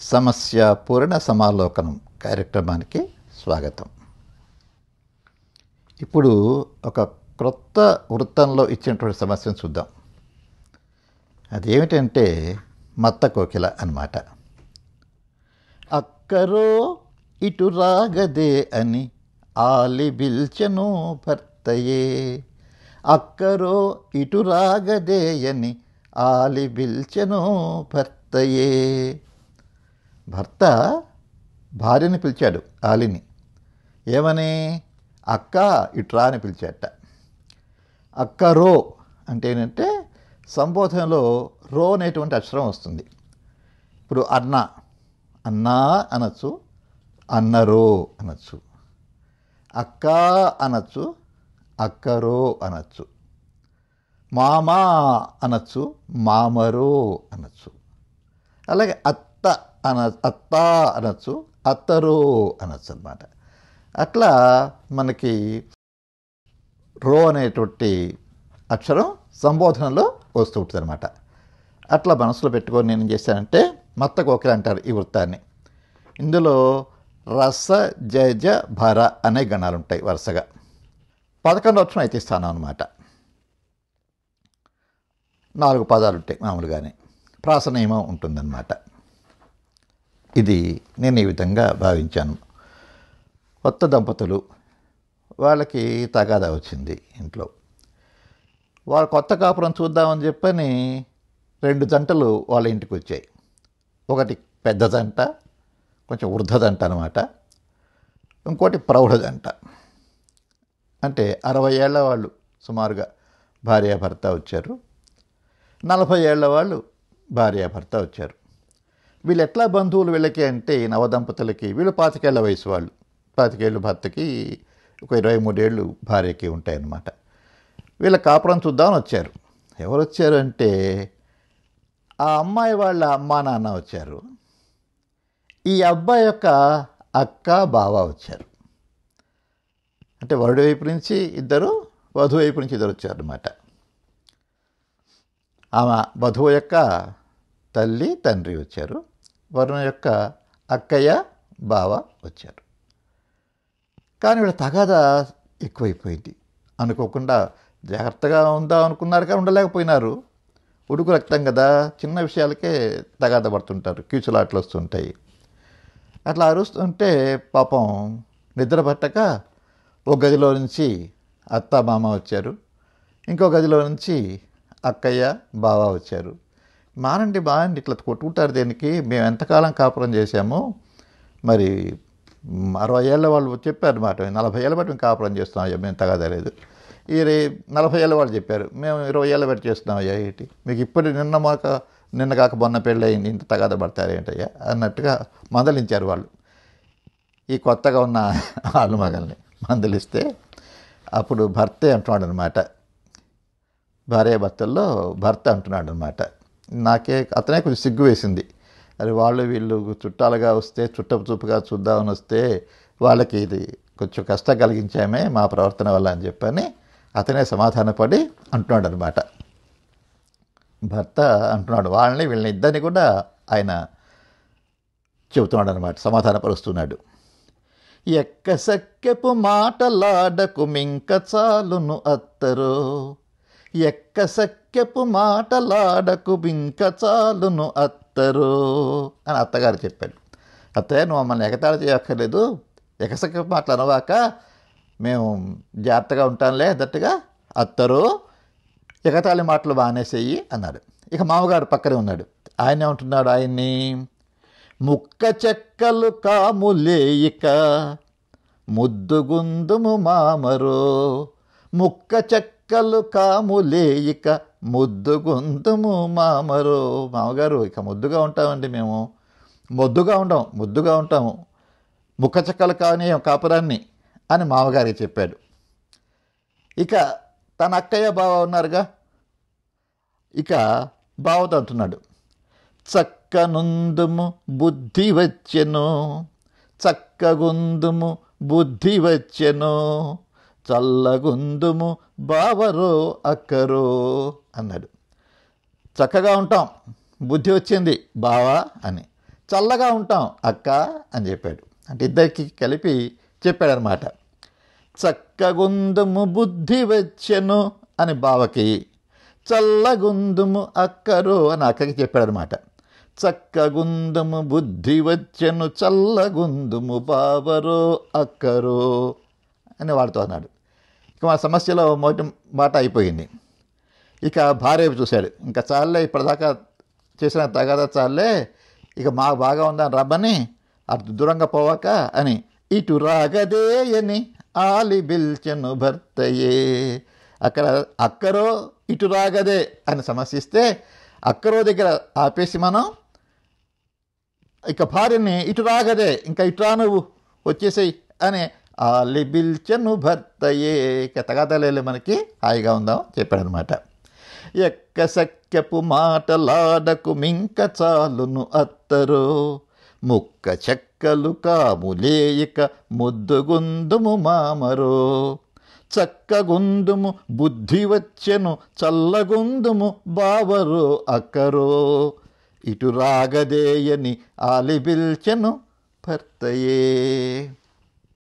సమస్య పూర్ణ సమాలోకనం కార్యక్రమానికి స్వాగతం ఇప్పుడు ఒక క్రొత్త వృత్తంలో ఇచ్చినటువంటి సమస్యను చూద్దాం అదేమిటంటే మత్త కోకిల అన్నమాట అక్కరో ఇటు రాగదే అని ఆలి బిల్చెను భర్తయే అక్కరో ఇటు రాగదే అని ఆలి బిల్చెను భర్తయే భర్త భార్యని పిలిచాడు ఆలిని ఏమని అక్క ఇట్రా అని పిలిచాట అక్క రో అంటే ఏంటంటే సంబోధనలో రో అనేటువంటి అక్షరం వస్తుంది ఇప్పుడు అన్న అన్నా అనొచ్చు అన్నరో అనొచ్చు అక్క అనొచ్చు అక్కరో అనొచ్చు మామా అనొచ్చు మామరో అనొచ్చు అలాగే అత్త అన అత్త అనొచ్చు అత్తరో అనొచ్చు అనమాట అట్లా మనకి రో అనేటువంటి అక్షరం సంబోధనలో వస్తూ ఉంటుంది అనమాట అట్లా మనసులో పెట్టుకొని నేను ఏం చేశానంటే మత్త కోకిల అంటారు ఈ వృత్తాన్ని ఇందులో రస జజ భర అనే గణాలు ఉంటాయి వరుసగా పదకొండు వచ్చిన అయితే స్థానం అనమాట నాలుగు పదాలు ఉంటాయి మామూలుగానే ప్రాస నియమం ఉంటుందన్నమాట ఇది నేను ఈ విధంగా భావించాను కొత్త దంపతులు వాళ్ళకి తగాదా వచ్చింది ఇంట్లో వాళ్ళ కొత్త కాపురం చూద్దామని చెప్పని రెండు జంటలు వాళ్ళ ఇంటికి వచ్చాయి ఒకటి పెద్ద జంట కొంచెం వృద్ధ జంట అనమాట ఇంకోటి ప్రౌఢ జంట అంటే అరవై ఏళ్ల వాళ్ళు సుమారుగా భార్యాభర్త వచ్చారు నలభై ఏళ్ల వాళ్ళు భార్యాభర్త వచ్చారు వీళ్ళు ఎట్లా బంధువులు వీళ్ళకి అంటే ఈ నవదంపతులకి వీళ్ళు పాతికేళ్ల వయసు వాళ్ళు పాతికేళ్ళు భర్తకి ఒక ఇరవై మూడేళ్ళు భార్యకి ఉంటాయన్నమాట వీళ్ళ కాపురం చూద్దామని వచ్చారు ఎవరు వచ్చారు అంటే ఆ అమ్మాయి వాళ్ళ అమ్మా నాన్న వచ్చారు ఈ అబ్బాయి యొక్క అక్క బావ వచ్చారు అంటే వరుడు వైపు నుంచి ఇద్దరు వధువు వైపు నుంచి ఇద్దరు వచ్చారన్నమాట ఆమె వధువు యొక్క తల్లి తండ్రి వచ్చారు వరుణ యొక్క అక్కయ్య బావ వచ్చారు కానీ వీళ్ళ తగాదా ఎక్కువైపోయింది అనుకోకుండా జాగ్రత్తగా ఉందాం అనుకున్నారు కానీ ఉండలేకపోయినారు ఉడుకు రక్తం కదా చిన్న విషయాలకే తగాద పడుతుంటారు కీచులాట్లు వస్తుంటాయి అట్లా అరుస్తుంటే పాపం నిద్ర పట్టక ఒక గదిలో నుంచి అత్త మామ వచ్చారు ఇంకో గదిలో నుంచి అక్కయ్య బావ వచ్చారు మానండి బాగుండి ఇట్లా కొట్టుకుంటారు దేనికి మేము ఎంతకాలం కాపురం చేశాము మరి మ్, అరవై ఏళ్ళ వాళ్ళు చెప్పారు మాట నలభై ఏళ్ళ బట్టి మేము కాపురం చేస్తున్నాం అయ్యా మేము తగదలేదు ఈ రే నలభై ఏళ్ళ వాళ్ళు చెప్పారు మేము ఇరవై ఏళ్ళ బట్టి చేస్తున్నాం అయ్యా ఏంటి మీకు ఇప్పుడు నిన్న మాక నిన్న కాక మొన్న పెళ్ళి అయింది ఇంత తగాద పడతారు ఏంటయ్యా అన్నట్టుగా మందలించారు వాళ్ళు ఈ కొత్తగా ఉన్న ఆలు మగల్ని మందలిస్తే అప్పుడు భర్తే అంటున్నాడు అనమాట భార్యాభర్తల్లో భర్త అంటున్నాడు అనమాట నాకే అతనే కొంచెం సిగ్గు వేసింది అది వాళ్ళు వీళ్ళు చుట్టాలుగా వస్తే చుట్టపు చూపుగా చూద్దామని వస్తే వాళ్ళకి ఇది కొంచెం కష్టం కలిగించామే మా ప్రవర్తన వల్ల అని చెప్పని అతనే సమాధానపడి అంటున్నాడు అనమాట భర్త అంటున్నాడు వాళ్ళని వీళ్ళని ఇద్దరిని కూడా ఆయన చెబుతున్నాడు అనమాట సమాధానపరుస్తున్నాడు ఎక్కసక్కెపు మాటలాడకు మింక చాలును అత్తరు ఎక్కసక్కెపు మాటలాడకు మింక చాలును అత్తరు అని అత్తగారు చెప్పాడు అత్తయ్య నువ్వు మమ్మల్ని ఎగతాళి చేయక్కర్లేదు ఎకసక్కెపు మాటలు అనవాక మేము జాగ్రత్తగా ఉంటానులే దట్టుగా అత్తరు ఎగతాళి మాటలు మానేసేయి అన్నాడు ఇక మామగారు పక్కనే ఉన్నాడు ఆయన ఏమంటున్నాడు ఆయన్ని ముక్క చెక్కలు కాములేయిక ముద్దుగుందుము మామరో ముక్క చెక్కలు కాములేయిక ముద్దుగుందుము మామరో మామగారు ఇక ముద్దుగా ఉంటామండి మేము మొద్దుగా ఉంటాం ముద్దుగా ఉంటాము ముక్క చెక్కలు కాని కాపురాన్ని అని మామగారికి చెప్పాడు ఇక తన అక్కయ్య బావ ఉన్నారుగా ఇక బావతో అంటున్నాడు చక్కనుందుము బుద్ధి వచ్చెను చక్కగుందుము బుద్ధి వచ్చెను చల్లగుందుము బావరో అక్కరో అన్నాడు చక్కగా ఉంటాం బుద్ధి వచ్చింది బావా అని చల్లగా ఉంటాం అక్క అని చెప్పాడు అంటే ఇద్దరికి కలిపి చెప్పాడనమాట చక్కగుందుము బుద్ధి వచ్చెను అని బావకి చల్లగుందుము అక్కరో అని అక్కకి చెప్పాడనమాట చక్కగుందుము బుద్ధి వచ్చెను చల్లగుందుము బావరో అక్కరో అని వాడుతూ అన్నాడు ఇక మా సమస్యలో మొదటి మాట అయిపోయింది ఇక భార్య వైపు చూశాడు ఇంకా చాలే ఇప్పటిదాకా చేసిన తగాదా చాలే ఇక మా బాగా ఉందని రమ్మని అటు దూరంగా పోవాక అని ఇటు రాగదే అని ఆలి బిల్చెను భర్తయే అక్కడ అక్కరో ఇటు రాగదే అని సమస్యిస్తే అక్కరో దగ్గర ఆపేసి మనం ఇక భార్యని ఇటు రాగదే ఇంకా ఇటు రా నువ్వు వచ్చేసేయి అని ఆలి బిల్చెను భర్తయే ఇక తగాదాలే మనకి హాయిగా ఉందాం చెప్పాడనమాట ఎక్క సఖ్యపు మాటలాడకు మింక చాలును అత్తరో ముక్క చెక్కలు కాములేయక ముద్దుగుందుము మామరో చక్కగుందుము బుద్ధి వచ్చెను చల్లగుందుము బావరో అక్కరో ఇటు రాగదేయని ఆలిబిల్చెను భర్తయే